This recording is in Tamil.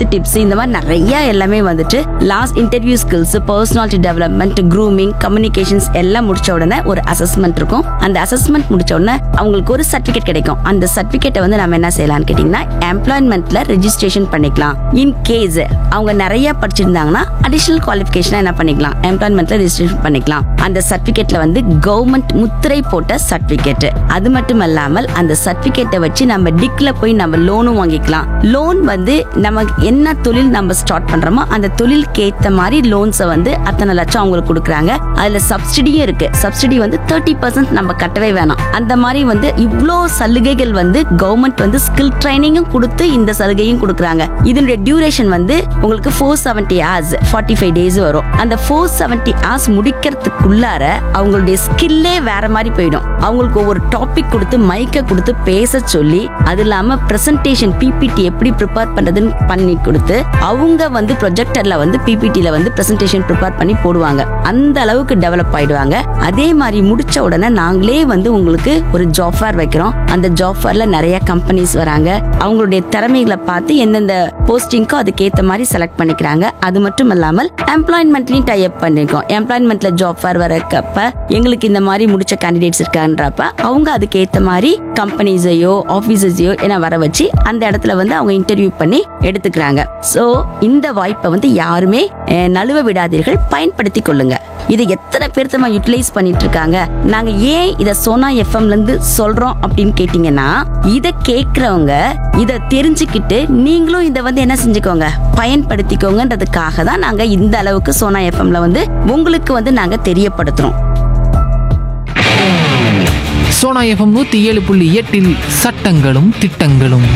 ஹெல்த் டிப்ஸ் இந்த மாதிரி நிறைய எல்லாமே வந்துட்டு last interview skills personality development grooming communications எல்லாம் முடிச்ச உடனே ஒரு அசஸ்மெண்ட் இருக்கும் அந்த அசஸ்மெண்ட் முடிச்ச உடனே அவங்களுக்கு ஒரு சர்டிபிகேட் கிடைக்கும் அந்த சர்டிபிகேட்டை வந்து நம்ம என்ன செய்யலாம்னு கேட்டிங்கன்னா எம்ப்ளாய்மெண்ட்ல ரெஜிஸ்ட்ரேஷன் பண்ணிக்கலாம் இன் கேஸ் அவங்க நிறைய படிச்சிருந்தாங்கன்னா அடிஷனல் குவாலிஃபிகேஷன் என்ன பண்ணிக்கலாம் எம்ப்ளாய்மெண்ட்ல ரெஜிஸ்ட்ரேஷன் பண்ணிக்கலாம் அந்த சர்டிபிகேட்ல வந்து கவர்மெண்ட் முத்திரை போட்ட சர்டிபிகேட் அது மட்டும் இல்லாமல் அந்த சர்டிபிகேட்டை வச்சு நம்ம டிக்ல போய் நம்ம லோனும் வாங்கிக்கலாம் லோன் வந்து நம்ம என்ன தொழில் நம்ம ஸ்டார்ட் பண்றோமோ அந்த தொழிலுக்கு ஏத்த மாதிரி லோன்ஸை வந்து அத்தனை லட்சம் அவங்களுக்கு கொடுக்குறாங்க அதுல சப்சிடியும் இருக்கு சப்சிடி வந்து தேர்ட்டி பர்சன்ட் நம்ம கட்டவே வேணாம் அந்த மாதிரி வந்து இவ்வளோ சலுகைகள் வந்து கவர்மெண்ட் வந்து ஸ்கில் ட்ரைனிங்கும் கொடுத்து இந்த சலுகையும் கொடுக்குறாங்க இதனுடைய டியூரேஷன் வந்து உங்களுக்கு four seventy hours forty five days வரும் அந்த ஃபோர் செவன்டி ஹவர்ஸ் முடிக்கிறதுக்குள்ளார அவங்களுடைய ஸ்கில்லே வேற மாதிரி போயிடும் அவங்களுக்கு ஒவ்வொரு டாபிக் கொடுத்து மைக்கை கொடுத்து பேச சொல்லி அது இல்லாம பிரசன்டேஷன் பிபிடி எப்படி ப்ரிப்பேர் பண்றதுன்னு பண்ணி கொடுத்து அவங்க வந்து ப்ரொஜெக்டர்ல வந்து பிபிடில வந்து பிரசன்டேஷன் ப்ரிப்பேர் பண்ணி போடுவாங்க அந்த அளவுக்கு டெவலப் ஆயிடுவாங்க அதே மாதிரி முடிச்ச உடனே நாங்களே வந்து உங்களுக்கு ஒரு ஜாப் ஃபேர் வைக்கிறோம் அந்த ஜாப் ஃபேர்ல நிறைய கம்பெனிஸ் வராங்க அவங்களுடைய திறமைகளை பார்த்து எந்தெந்த போஸ்டிங்க்கோ அதுக்கேற்ற மாதிரி செலக்ட் பண்ணிக்கிறாங்க அது மட்டும் இல்லாமல் எம்ப்ளாய்மெண்ட்லையும் டை அப் பண்ணிருக்கோம் எம்ப்ளாய்மெண்ட்ல ஜாப் ஃபேர் வரக்கப்ப எங்களுக்கு இந்த மாதிரி முடிச்ச கேண்டிடேட்ஸ் இருக்கான்றப்ப அவங்க அதுக்கு ஏத்த மாதிரி கம்பெனிஸையோ ஆபீசஸையோ என்ன வர வச்சு அந்த இடத்துல வந்து அவங்க இன்டர்வியூ பண்ணி எடுத்துக்கிறாங்க சோ இந்த வாய்ப்பை வந்து யாருமே அஹ், நழுவ விடாதீர்கள் பயன்படுத்தி கொள்ளுங்க இது எத்தனை பேர் நம்ம யூட்டிலைஸ் பண்ணிட்டு இருக்காங்க நாங்க ஏன் இத சோனா எஃப்எம்ல இருந்து சொல்றோம் அப்படின்னு கேட்டீங்கன்னா இத கேக்குறவங்க இத தெரிஞ்சுக்கிட்டு நீங்களும் இத வந்து என்ன செஞ்சுக்கோங்க பயன்படுத்திக்கோங்கன்றதுக்காக தான் நாங்க இந்த அளவுக்கு சோனா எஃப்எம்ல வந்து உங்களுக்கு வந்து நாங்க தெரியப்படுத்துறோம் சோனா எஃப்எம் நூத்தி ஏழு புள்ளி எட்டில் சட்டங்களும் திட்டங்களும்